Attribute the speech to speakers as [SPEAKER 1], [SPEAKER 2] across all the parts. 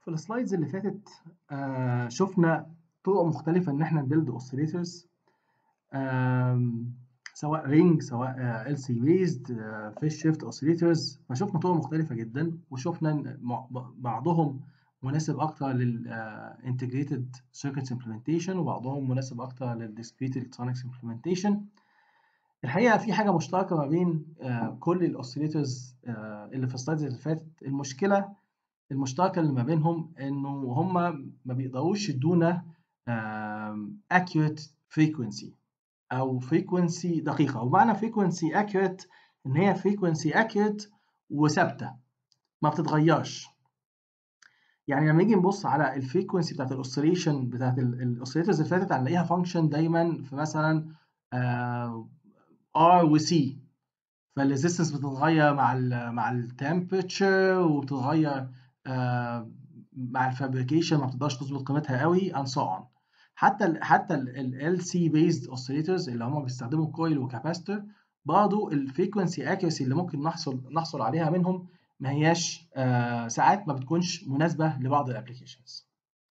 [SPEAKER 1] في السلايدز اللي فاتت آه شفنا طرق مختلفة إن إحنا نبيلد أوسيليتورز سواء رينج سواء ال سي بيزد فيش شيفت اوسيليتورز فشفنا طرق مختلفة جدا وشفنا إن مع- بعضهم مناسب أكتر للانتجريتد سيركتس امبلمنتيشن وبعضهم مناسب أكتر للديسكريت الكترونكس امبلمنتيشن الحقيقة في حاجة مشتركة ما بين آه، كل الاوسيليتورز اللي في السلايدز اللي فاتت المشكلة المشتركة اللي ما بينهم إنه هم ما بيقدروش يدونا آم، accurate frequency أو frequency دقيقة ومعنى frequency accurate إن هي frequency accurate وثابتة ما بتتغيرش يعني لما نيجي نبص على الفريكونسي بتاعت الاوسيليشن بتاعت الاوسيليتورز اللي فاتت هنلاقيها فانكشن دايما في مثلا ار وسي فالريزيستنس بتتغير مع ال مع التمبريتشر وبتتغير آه، مع الفابريكيشن ما بتقدرش تظبط قيمتها قوي and so on حتى ال حتى ال LC based oscillators اللي هم بيستخدموا كويل وكاباستور برضه الفريكونسي accuracy اللي ممكن نحصل نحصل عليها منهم ما هياش آه، ساعات ما بتكونش مناسبة لبعض الابلكيشنز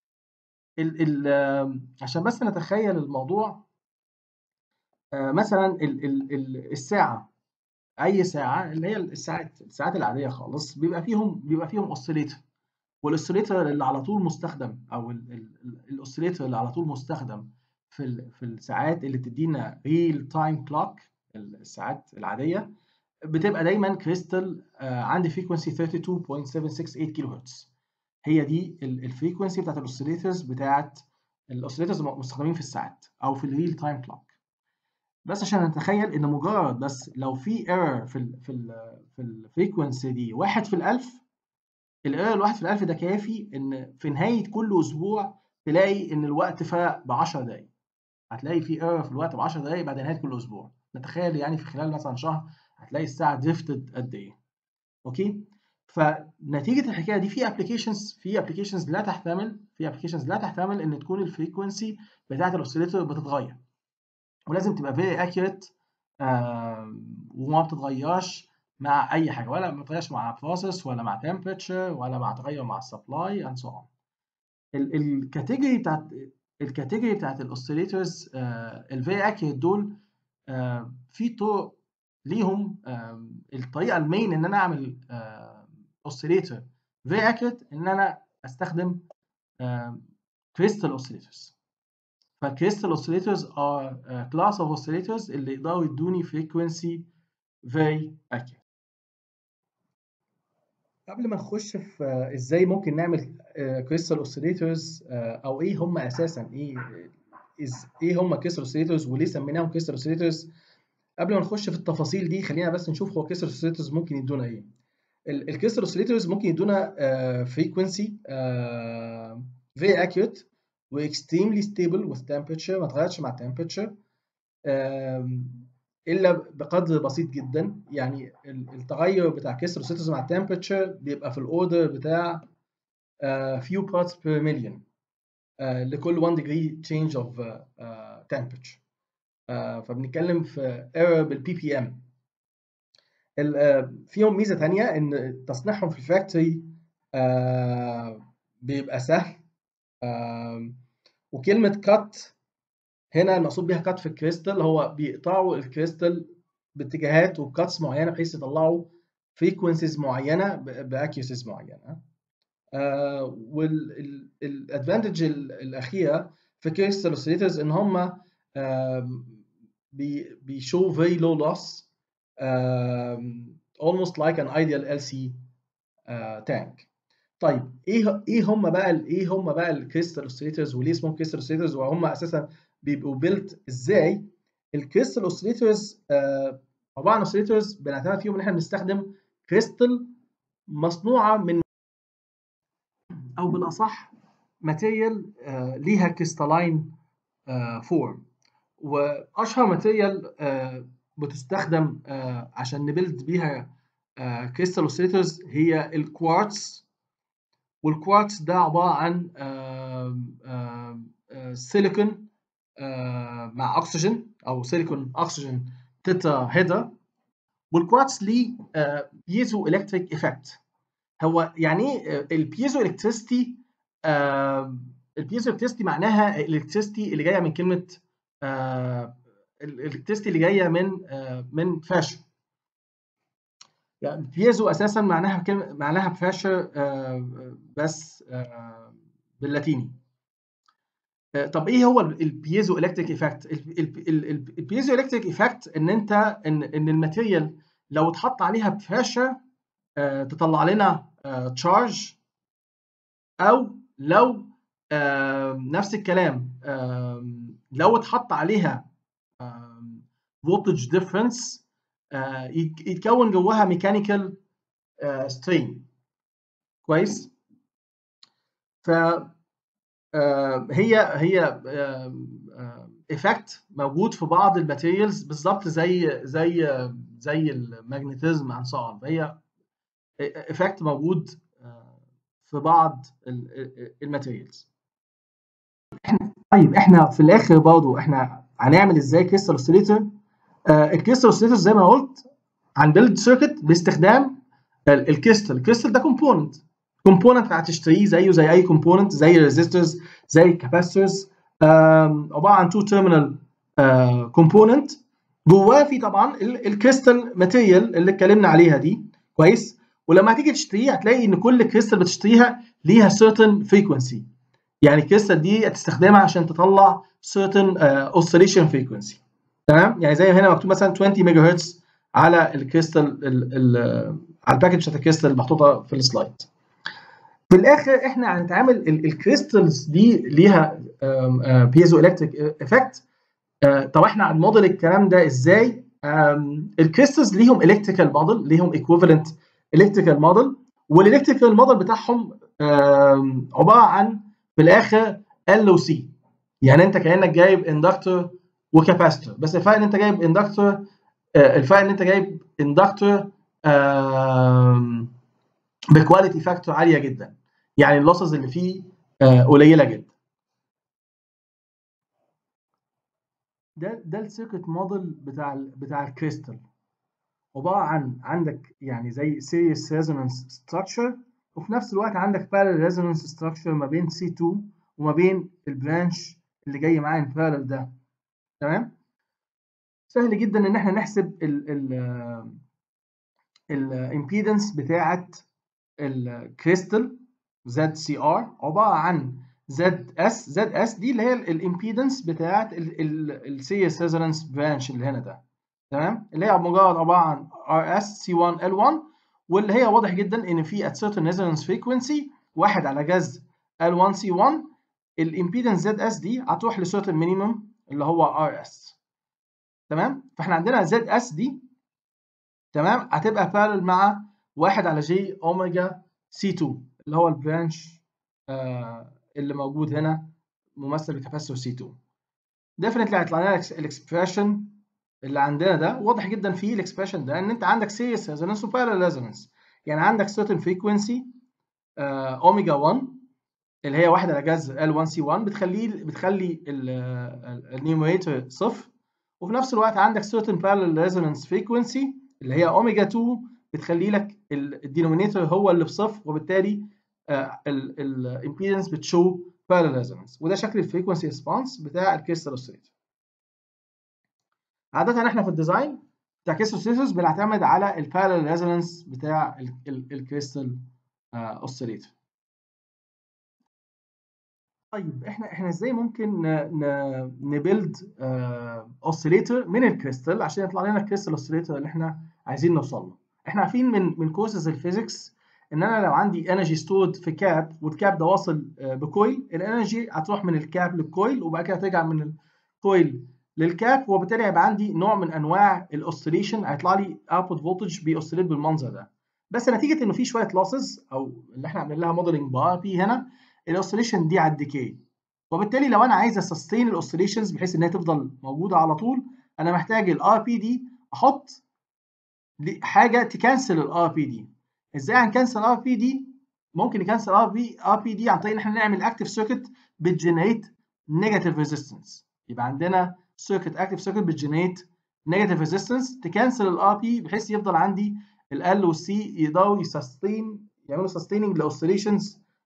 [SPEAKER 1] ال ال آه، عشان بس نتخيل الموضوع آه، مثلا ال ال ال الساعة اي ساعه اللي هي الساعات الساعات العاديه خالص بيبقى فيهم بيبقى فيهم اوسيليتور والاوسيليتور اللي على طول مستخدم او الاوسيليتور اللي على طول مستخدم في ال- في الساعات اللي بتدينا ريل تايم كلوك الساعات العاديه بتبقى دايما كريستال آه، عندي فريكونسي 32.768 كيلو هرتز هي دي الفريكونسي بتاعت الاوسيليتورز بتاعت الاوسيليتورز المستخدمين في الساعات او في الريل تايم كلوك بس عشان نتخيل ان مجرد بس لو في ايرور في ال في ال في الفريكونسي دي واحد في الالف الايرور الواحد في الالف ده كافي ان في نهايه كل اسبوع تلاقي ان الوقت فرق ب 10 دقائق هتلاقي في ايرور في الوقت ب 10 دقائق بعد نهايه كل اسبوع نتخيل يعني في خلال مثلا شهر هتلاقي الساعه دريفتد قد ايه اوكي فنتيجه الحكايه دي في ابلكيشنز في ابلكيشنز لا تحتمل في ابلكيشنز لا تحتمل ان تكون الفريكونسي بتاعه الاوسيليتور بتتغير ولازم تبقى very accurate آه وما بتتغيرش مع اي حاجه ولا ما بتتغيرش مع process ولا مع temperature ولا مع تغير مع supply and so on ال- الكاتيجوري بتاعت الكاتيجوري بتاعت الاوسيليتورز الفيري اكيوريت دول آه في طرق ليهم آه الطريقه المين ان انا اعمل اوسيليتور فيري اكيوريت ان انا استخدم كريستال اوسيليتورز فالكريستال اوسيليتورز are a class of oscillators اللي يقدروا يدوني frequency very accurate. قبل ما نخش في آه، ازاي ممكن نعمل كريستال اوسيليتورز او ايه هم اساسا ايه إز ايه هم كريستال اوسيليتورز وليه سميناهم كريستال اوسيليتورز قبل ما نخش في التفاصيل دي خلينا بس نشوف هو كريستال اوسيليتورز ممكن يدونا ايه. الكريستال اوسيليتورز ممكن يدونا فريكونسي very accurate و extremely stable with temperature ما تغيرش مع temperature آم، الا بقدر بسيط جدا يعني ال- التغير بتاع كسر اوسيليتورز مع temperature بيبقى في الاوردر بتاع آه، few parts per million آه، لكل 1 degree change of آه، آه، temperature آه، فبنتكلم في error بالبي بي ام فيهم ميزه تانية ان تصنيعهم في الفاكتوري آه، بيبقى سهل آم، وكلمة كات هنا المقصود بيها كات في الكريستال هو بيقطعوا الكريستال باتجاهات وبكاتس معينة بحيث يطلعوا فريكونسيز معينة باكيوسيز معينة والادفانتج الأخيرة في كريستال اوسيليترز إن هم بيشو very low loss um, almost like an ideal LC uh, tank طيب ايه ايه هم بقى ال- ايه هم بقى الكريستال اوسيليترز وليه اسمهم كريستال اوسيليترز وهم اساسا بيبقوا بيلت ازاي الكريستال اوسيليترز آه عباره عن اوسيليترز بنعتمد فيهم ان احنا بنستخدم كريستال مصنوعه من او بالاصح ماتيريال آه ليها كريستالاين آه فورم واشهر ماتيريال آه بتستخدم آه عشان نبيلد بيها آه كريستال اوسيليترز هي الكوارتز والكوارتز ده عبارة عن آم، آم، آه، سيليكون آه، مع أكسجين أو سيليكون أكسجين تيتا هيدر والكوارتز ليه بيزو إلكتريك إيفكت هو يعني إيه البيزو إلكتريستي البيزو الكتريستي معناها الالكتريستي اللي جايه من كلمه الالكتريستي اللي جايه من من فاشن يعني بيزو اساسا معناها كلمه معناها بريشر بس باللاتيني طب ايه هو البيزو الكتريك ايفكت البيزو الكتريك ايفكت ان انت ان ان الماتيريال لو اتحط عليها بريشر تطلع لنا تشارج او لو نفس الكلام لو اتحط عليها فولتج ديفرنس يتكون جواها ميكانيكال سترين كويس ف هي هي ايفكت موجود في بعض الماتيريالز بالظبط زي زي زي الماجنتيزم اند سو فهي ايفكت موجود في بعض الماتيريالز طيب احنا في الاخر برضه احنا هنعمل ازاي كريستال اوسيليتور الكريستال اوسيليتور زي ما قلت هنبيلد سيركت باستخدام الكريستال الكريستال ده كومبوننت كومبوننت هتشتريه زيه زي اي كومبوننت زي الريزيستورز زي الكاباسيتورز عباره عن تو تيرمينال كومبوننت جواه في طبعا الكريستال ماتيريال اللي اتكلمنا عليها دي كويس ولما هتيجي تشتريه هتلاقي ان كل كريستال بتشتريها ليها certain frequency يعني الكريستال دي هتستخدمها عشان تطلع certain uh, oscillation frequency تمام يعني زي هنا مكتوب مثلا 20 ميجا هرتز على الكريستال ال ال على الباكج بتاعت الكريستال المحطوطه في السلايد في الاخر احنا هنتعامل الكريستالز دي ليها بيزو الكتريك افكت طب احنا هنموديل الكلام ده ازاي الكريستالز ليهم الكتريكال موديل ليهم ايكويفالنت الكتريكال موديل والالكتريكال موديل بتاعهم عباره عن في الاخر ال و سي يعني انت كانك جايب اندكتور وكاباستور بس الفرق ان انت جايب اندكتور الفرق ان انت جايب اندكتور بكواليتي فاكتور عاليه جدا يعني اللوسز اللي فيه قليله جدا ده ده السيركت موديل بتاع ال بتاع الكريستال عباره عن عندك يعني زي سيريس ريزونانس ستراكشر وفي نفس الوقت عندك بارل ريزونانس ستراكشر ما بين سي 2 وما بين البرانش اللي جاي معاه البارل ده تمام سهل جدا ان احنا نحسب ال ال الامبيدنس بتاعه الكريستال زد سي ار عباره عن زد اس زد اس دي اللي هي الامبيدنس بتاعه السيريس ريزونانس برانش اللي هنا ده تمام اللي هي مجرد عباره عن ار اس سي 1 ال 1 واللي هي واضح جدا ان في at certain resonance frequency واحد على جذر ال 1 سي 1 الامبيدنس زد اس دي هتروح لسيرتن مينيمم اللي هو ار اس تمام فاحنا عندنا زد اس دي تمام هتبقى بارل مع واحد على جي اوميجا سي 2 اللي هو البرانش آه اللي موجود هنا ممثل بكاباسيتور سي 2 ديفنتلي هيطلع لنا الاكسبريشن اللي عندنا ده واضح جدا فيه الاكسبريشن ده ان انت عندك سيريس ريزونانس وبارل ريزونانس يعني عندك certain frequency اوميجا 1 اللي هي واحد على جذر ال 1 سي 1 بتخليه بتخلي النيوميريتور صفر وفي نفس الوقت عندك certain parallel resonance frequency اللي هي اوميجا 2 بتخلي لك الدينومينيتور هو اللي بصفر وبالتالي الامبيدنس بتشو parallel resonance وده شكل الفريكونسي ريسبونس بتاع الكريستال اوسيليتور عادة احنا في الديزاين بتاع كريستال اوسيليتورز بنعتمد على البارallel ريزونانس بتاع الكريستال اوسيليتور طيب احنا احنا ازاي ممكن نبيلد اوسيليتور من الكريستال عشان يطلع لنا الكريستال اوسيليتور اللي احنا عايزين نوصل له احنا عارفين من من كورسز الفيزيكس ان انا لو عندي انرجي ستورد في كاب والكاب ده واصل بكويل الانرجي هتروح من الكاب للكويل وبعد كده ترجع من الكويل للكاب وبالتالي هيبقى عندي نوع من انواع الاوسيليشن هيطلع لي اوتبوت فولتج بيوسيليت بالمنظر ده بس نتيجه انه في شويه لوسز او اللي احنا عاملين لها موديلنج بار بي هنا الاوسيليشن دي على الديكي وبالتالي لو انا عايز اسستين الاوسيليشنز بحيث ان هي تفضل موجوده على طول انا محتاج الار بي دي احط حاجه تكنسل الار بي دي ازاي هنكنسل ار بي دي ممكن نكنسل ار بي ار بي دي عن طريق ان احنا نعمل اكتف سيركت بتجنريت نيجاتيف ريزيستنس يبقى عندنا سيركت اكتف سيركت بتجنريت نيجاتيف ريزيستنس تكنسل الار بي بحيث يفضل عندي ال والسي يقدروا يسستين يعملوا سستيننج لاوسيليشنز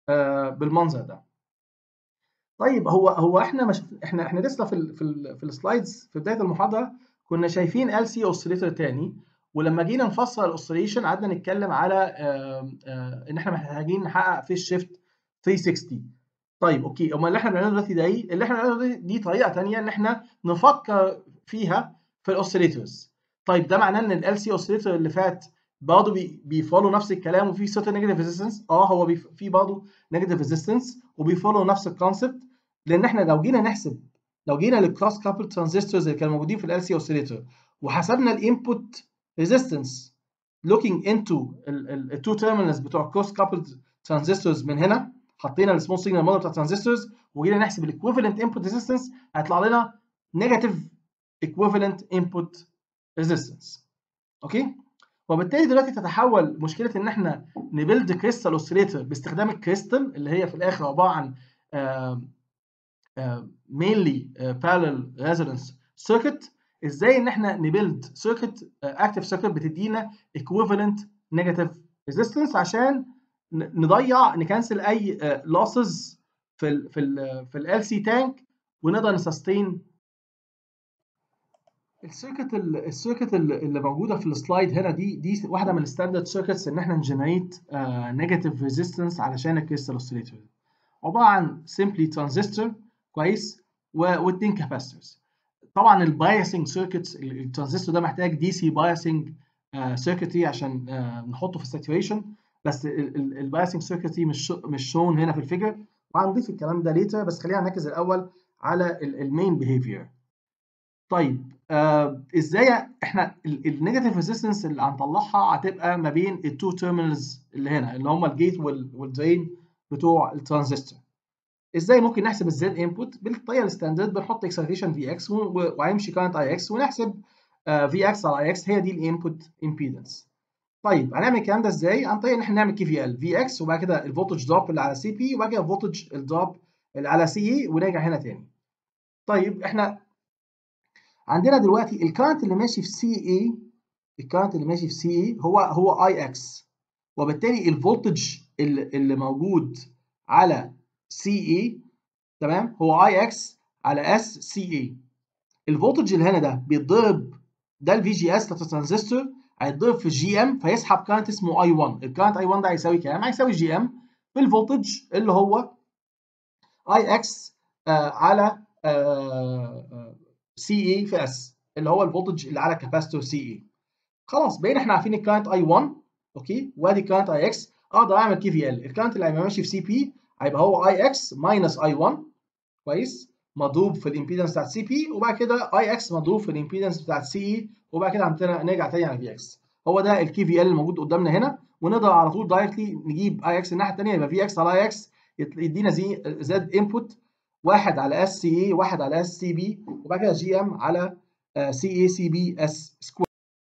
[SPEAKER 1] آه بالمنظر ده طيب هو هو احنا مش احنا احنا لسه في ال في ال في السلايدز في بدايه المحاضره كنا شايفين ال سي اوسيليتور تاني ولما جينا نفسر الاوسيليشن قعدنا نتكلم على آه آه ان احنا محتاجين نحقق في الشيفت 360 طيب اوكي امال اللي احنا بنعمله دلوقتي ده ايه؟ اللي احنا بنعمله دي طريقه ثانيه ان احنا نفكر فيها في الاوسيليتورز طيب ده معناه ان ال سي اوسيليتور اللي فات برضه بي بيفولو نفس الكلام وفي certain نيجاتيف ريزيستنس اه هو في برضه نيجاتيف ريزيستنس وبيفولو نفس الكونسبت لان احنا لو جينا نحسب لو جينا للكروس كابل ترانزستورز اللي كانوا موجودين في ال سي اوسيليتور وحسبنا الانبوت ريزيستنس looking into التو تيرمينالز بتوع الكروس كابل ترانزستورز من هنا حطينا السمول سيجنال موديل بتاع الترانزستورز وجينا نحسب الايكويفالنت انبوت ريزيستنس هيطلع لنا نيجاتيف ايكويفالنت انبوت ريزيستنس اوكي وبالتالي دلوقتي تتحول مشكله ان احنا نبيلد كريستال اوسيليتور باستخدام الكريستال اللي هي في الاخر عباره عن مينلي بارلل ريزونانس سيركت ازاي ان احنا نبيلد سيركت اكتف سيركت بتدينا ايكويفالنت نيجاتيف ريزيستنس عشان نضيع نكنسل اي لوسز في ال في ال في ال سي تانك ونقدر نسستين السيركت السيركت اللي موجوده في السلايد هنا دي دي واحده من الستاندرد سيركتس ان احنا نجنريت نيجاتيف ريزيستنس علشان الكريستال اوسيليتور عباره عن سيمبلي ترانزستور كويس واثنين كاباسيتورز طبعا البايسنج سيركتس الترانزستور ده محتاج دي سي بايسنج سيركتري عشان uh, نحطه في الساتوريشن بس البايسنج سيركتري مش مش شون هنا في الفيجر وهنضيف الكلام ده ليتر بس خلينا نركز الاول على المين بيهيفير طيب آه ازاي احنا النيجاتيف ريزيستنس اللي هنطلعها هتبقى ما بين التو تيرمينالز اللي هنا اللي هم الجيت والدرين بتوع الترانزستور ازاي ممكن نحسب الزد انبوت بالطريقه الستاندرد بنحط اكسايتيشن في اكس وهيمشي كارنت اي اكس ونحسب في اكس على اي اكس هي دي الانبوت امبيدنس طيب هنعمل الكلام ده ازاي عن طريق ان احنا نعمل كي في ال في اكس وبعد كده الفولتج دروب اللي على سي بي وبعد كده الفولتج الدروب اللي على سي اي ونرجع هنا تاني طيب احنا عندنا دلوقتي الكارنت اللي ماشي في سي اي الكارنت اللي ماشي في سي اي هو هو اي اكس وبالتالي الفولتج اللي, اللي موجود على سي اي تمام هو اي اكس على اس سي اي الفولتج اللي هنا ده بيتضرب ده الفي جي اس بتاعت الترانزستور هيتضرب في جي ام فيسحب كارنت اسمه اي 1 الكارنت اي 1 ده هيساوي كام؟ هيساوي جي ام في الفولتج اللي هو اي اكس آه على آه سي اي في اس اللي هو الفولتج اللي على كاباسيتور سي اي خلاص بقينا احنا عارفين الكارنت اي 1 اوكي وادي الكارنت اي اكس اقدر اعمل كي في ال الكارنت اللي هيبقى ماشي في سي بي هيبقى هو اي اكس ماينس اي 1 كويس مضروب في الامبيدنس بتاعت سي بي وبعد كده اي اكس مضروب في الامبيدنس بتاعت سي اي وبعد كده عندنا نرجع تاني على في اكس هو ده الكي في ال الموجود قدامنا هنا ونقدر على طول دايركتلي نجيب اي اكس الناحيه الثانيه يبقى في اكس على اي اكس يدينا زي زد انبوت واحد على اس سي اي واحد على اس سي بي وبعد كده جي ام على سي اي سي بي اس سكوير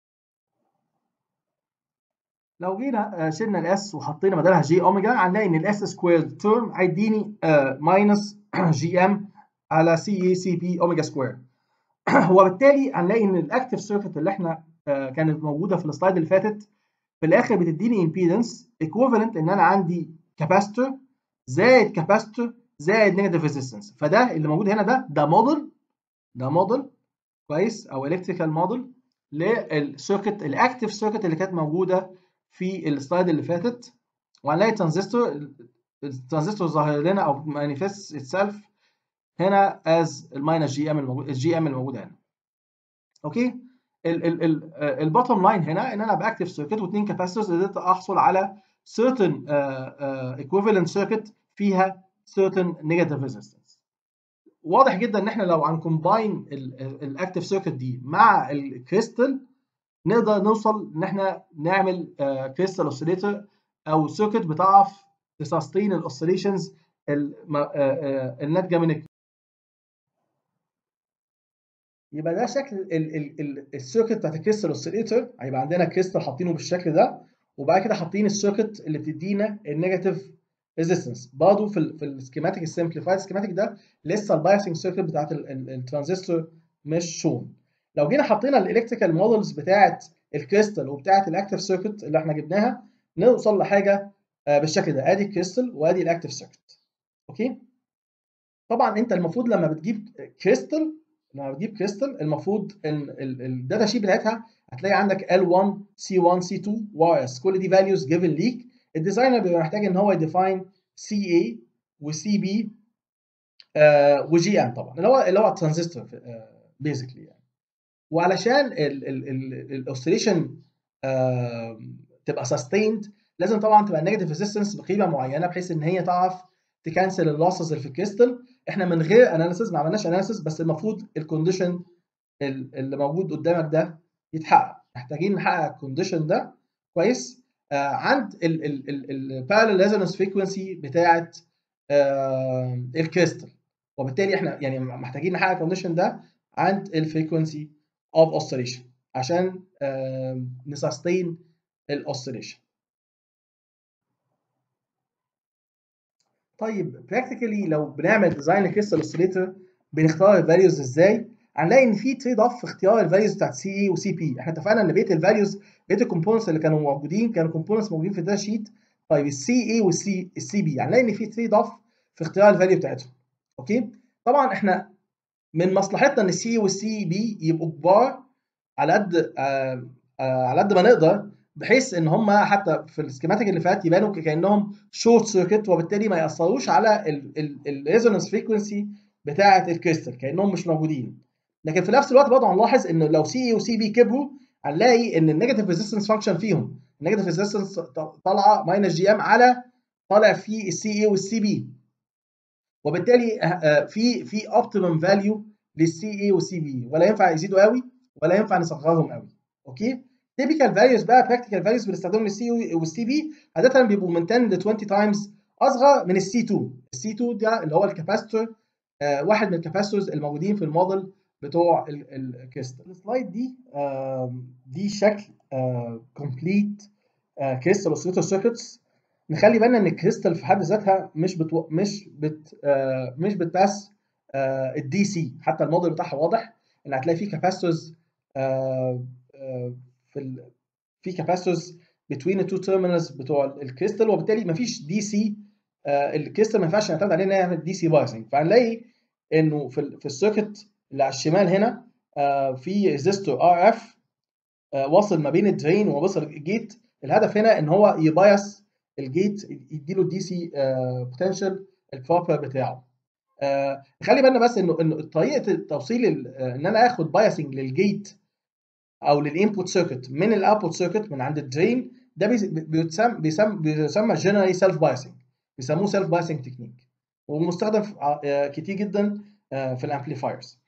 [SPEAKER 1] لو جينا شلنا الاس وحطينا بدلها جي اوميجا هنلاقي ان الاس سكوير تيرم هيديني ماينس جي ام على سي اي سي بي اوميجا سكوير وبالتالي هنلاقي ان الاكتف سيركت اللي احنا كانت موجوده في السلايد اللي فاتت في الاخر بتديني امبيدنس ايكوفالنت ان انا عندي كاباستور زائد كاباستور زائد نيجاتيف ريزيستنس فده اللي موجود هنا ده ده موديل ده موديل كويس او الكتريكال موديل للسيركت الاكتف سيركت اللي كانت موجوده في السلايد اللي فاتت وهنلاقي الترانزستور الترانزستور ظاهر لنا او مانيفست اتسلف هنا از الماينس جي ام الموجود الجي ام الموجود هنا اوكي البوتtom لاين هنا ان انا باكتف سيركت واثنين كاباسيتورز قدرت احصل على certain uh, uh, equivalent circuit فيها certain negative resistance واضح جدا ان احنا لو هنكومباين الاكتف سيركت دي مع الكريستال نقدر نوصل ان احنا نعمل كريستال اوسيليتور او سيركت بتعرف تسستين الاوسيليشنز الناتجه من يبقى ده شكل السيركت بتاعت الكريستال اوسيليتور هيبقى عندنا كريستال حاطينه بالشكل ده وبعد كده حاطين السيركت اللي بتدينا النيجاتيف ريزيستنس برضه في ال في السكيماتيك السمبليفايد سكيماتيك ده لسه البايسنج سيركت بتاعت الترانزستور مش شون لو جينا حطينا الالكتريكال مودلز بتاعت الكريستال وبتاعت الاكتيف سيركت اللي احنا جبناها نوصل لحاجه آه بالشكل ده ادي الكريستال وادي الاكتف سيركت اوكي طبعا انت المفروض لما بتجيب كريستال لما بتجيب كريستال المفروض ان الداتا شيت بتاعتها هتلاقي عندك L1 C1 C2 YS كل دي values given ليك الديزاينر بيبقى محتاج ان هو يديفاين CA وسي بي وجي ام طبعا اللي هو اللي هو الترانزستور بيزيكلي يعني وعلشان الاوسيليشن تبقى سستيند لازم طبعا تبقى النيجاتيف ريزيستنس بقيمه معينه بحيث ان هي تعرف تكنسل اللوسز اللي في الكريستال احنا من غير اناليسيس ما عملناش اناليسيس بس المفروض الكونديشن اللي موجود قدامك ده يتحقق محتاجين نحقق الكونديشن ده كويس آه عند البارallel ريزونانس فريكونسي بتاعه آه الكريستال وبالتالي احنا يعني محتاجين نحقق الكونديشن ده عند الفريكونسي اوف اوسيليشن عشان آه نسستين الاوسيليشن طيب براكتيكالي لو بنعمل ديزاين لكريستال اوسيليتور بنختار الفاليوز ازاي؟ هنلاقي ان في تريد اوف في اختيار الفاليوز بتاعت سي اي وسي بي احنا اتفقنا ان بقيه الفاليوز بقيه الكومبوننتس اللي كانوا موجودين كانوا كومبوننتس موجودين في الداتا شيت طيب السي اي والسي السي بي هنلاقي ان في تريد اوف في اختيار الفاليو بتاعتهم اوكي طبعا احنا من مصلحتنا ان السي والسي بي يبقوا كبار على قد آه آه على قد ما نقدر بحيث ان هم حتى في السكيماتيك اللي فات يبانوا كانهم شورت سيركت وبالتالي ما ياثروش على الريزونانس فريكونسي بتاعه الكريستال كانهم مش موجودين لكن في نفس الوقت برضه هنلاحظ ان لو سي اي وسي بي كبروا هنلاقي ان النيجاتيف ريزيستنس فانكشن فيهم النيجاتيف ريزيستنس طالعه ماينس جي ام على طالع في السي اي والسي بي وبالتالي في في اوبتيمم فاليو للسي اي والسي بي ولا ينفع يزيدوا قوي ولا ينفع نصغرهم قوي اوكي تيبيكال فاليوز بقى براكتيكال فاليوز بنستخدمهم للسي والسي بي عاده بيبقوا من 10 ل 20 تايمز اصغر من السي 2 السي 2 ده اللي هو الكاباستور آه واحد من الكاباستورز الموجودين في الموديل بتوع الكريستال السلايد دي آه دي شكل كومبليت كريستال اوسيليتور سيركتس نخلي بالنا ان الكريستال في حد ذاتها مش بتو... مش بت آه مش بتباس آه الدي سي حتى الموديل بتاعها واضح ان هتلاقي فيه كاباستورز آه آه في ال... في كاباستورز بين التو تيرمينالز بتوع الكريستال وبالتالي ما فيش دي سي آه الكريستال ما ينفعش نعتمد عليه انه يعمل دي سي بايسنج فهنلاقي انه في ال... في السيركت اللي على الشمال هنا آه في ريزيستور ار اف آه واصل ما بين الدرين ووصل الجيت الهدف هنا ان هو يبايس الجيت يديله الدي سي بوتنشال البروبر بتاعه آه خلي بالنا بس انه انه طريقه التوصيل ان انا اخد بايسنج للجيت او للانبوت سيركت من الاوتبوت سيركت من عند الدرين ده بيتسمى بيسمى بيسمى جنرالي سيلف بايسنج بيسموه سيلف بايسنج تكنيك ومستخدم كتير جدا في الامبليفايرز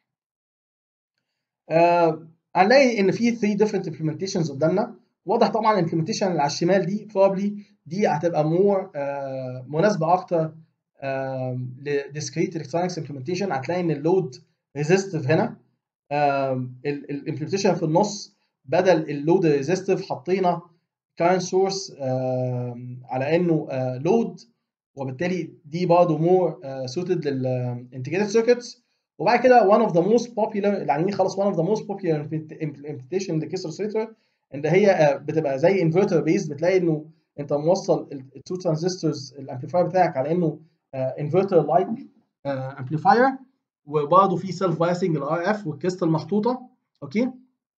[SPEAKER 1] هنلاقي ان في 3 ديفرنت امبلمنتيشنز قدامنا واضح طبعا الامبلمنتيشن اللي على الشمال دي بروبلي دي هتبقى مور آه مناسبه اكتر آه لديسكريت الكترونكس امبلمنتيشن هتلاقي ان اللود ريزيستيف هنا آه الامبلمنتيشن في النص بدل اللود ريزيستيف حطينا كارنت سورس على انه لود وبالتالي دي برضه مور سوتد للانتجريتد سيركتس وبعد كده one of the most popular اللي على خالص one of the most popular implementation للكيس اوسيليتور ان هي بتبقى زي انفرتر بيز بتلاقي انه انت موصل التو ترانزستورز الامبليفاير بتاعك على انه انفرتر لايك امبليفاير وبرضه في سيلف بايسنج الار اف والكريستال محطوطه اوكي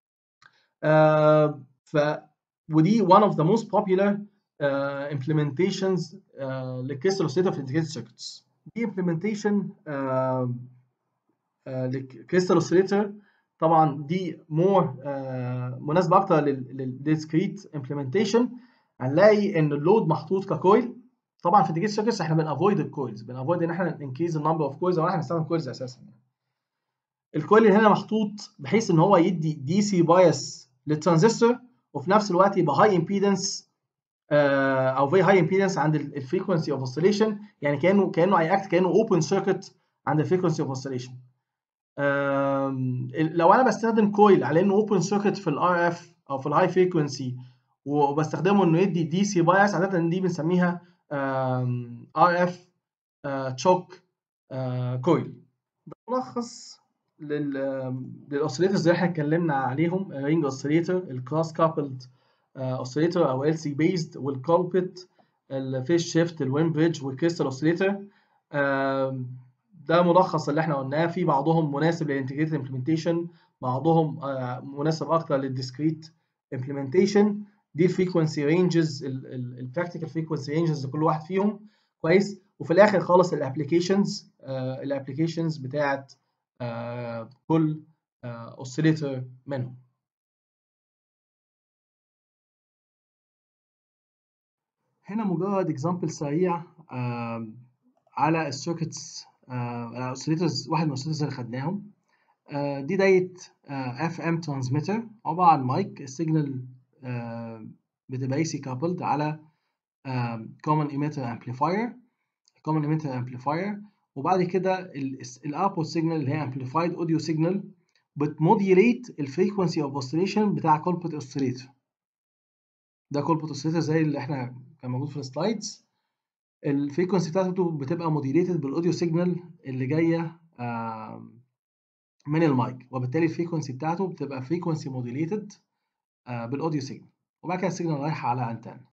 [SPEAKER 1] آه ف ودي one of the most popular uh, implementations uh, للكريستال اوسيليتور في الانتجريتد سيركتس دي implementation uh, للكريستال اوسيليتور طبعا دي مور آه مناسبه اكتر للديسكريت امبلمنتيشن هنلاقي ان اللود محطوط ككويل طبعا في الديجيت سيركتس احنا بنافويد الكويلز بنافويد ان احنا انكريز النمبر اوف كويلز او احنا نستخدم كويلز اساسا الكويل اللي هنا محطوط بحيث ان هو يدي دي سي بايس للترانزستور وفي نفس الوقت يبقى هاي امبيدنس آه او فيري هاي امبيدنس عند الفريكونسي اوف اوسيليشن يعني كانه كانه اي اكت كانه اوبن سيركت عند الفريكونسي اوف اوسيليشن لو انا بستخدم كويل على انه اوبن سيركت في الار اف او في الهاي فريكونسي وبستخدمه انه يدي دي سي بايس عاده دي بنسميها ار اف تشوك كويل ده ملخص للاوسيليتورز اللي احنا اتكلمنا عليهم الرينج اوسيليتور الكروس كابلد اوسيليتور او ال سي بيزد والكولبت الفيس شيفت الوين بريدج والكريستال اوسيليتر ده ملخص اللي احنا قلناه في بعضهم مناسب للانتجريتد امبلمنتيشن بعضهم مناسب اكتر للديسكريت امبلمنتيشن دي الفريكونسي رينجز البراكتيكال فريكونسي رينجز لكل واحد فيهم كويس وفي الاخر خالص الابلكيشنز الابلكيشنز بتاعت كل اوسيليتر منهم هنا مجرد اكزامبل سريع على السيركتس الاوسيليترز واحد من الاوسيليترز اللي خدناهم دي داية اف ام ترانسميتر عبارة عن مايك السيجنال بتبقى اي سي كابلد على common emitter amplifier common emitter amplifier وبعد كده الاوتبوت سيجنال اللي هي amplified audio signal بتموديوليت الفريكونسي اوف اوسيليشن بتاع كولبوت اوسيليتر ده كولبوت اوسيليتر زي اللي احنا كان موجود في السلايدز الفريكونسي بتاعته بتبقى موديوليتد بالاوديو سيجنال اللي جايه من المايك وبالتالي الفريكونسي بتاعته بتبقى فريكونسي موديوليتد بالاوديو سيجنال وبعد كده السيجنال رايحه على انتن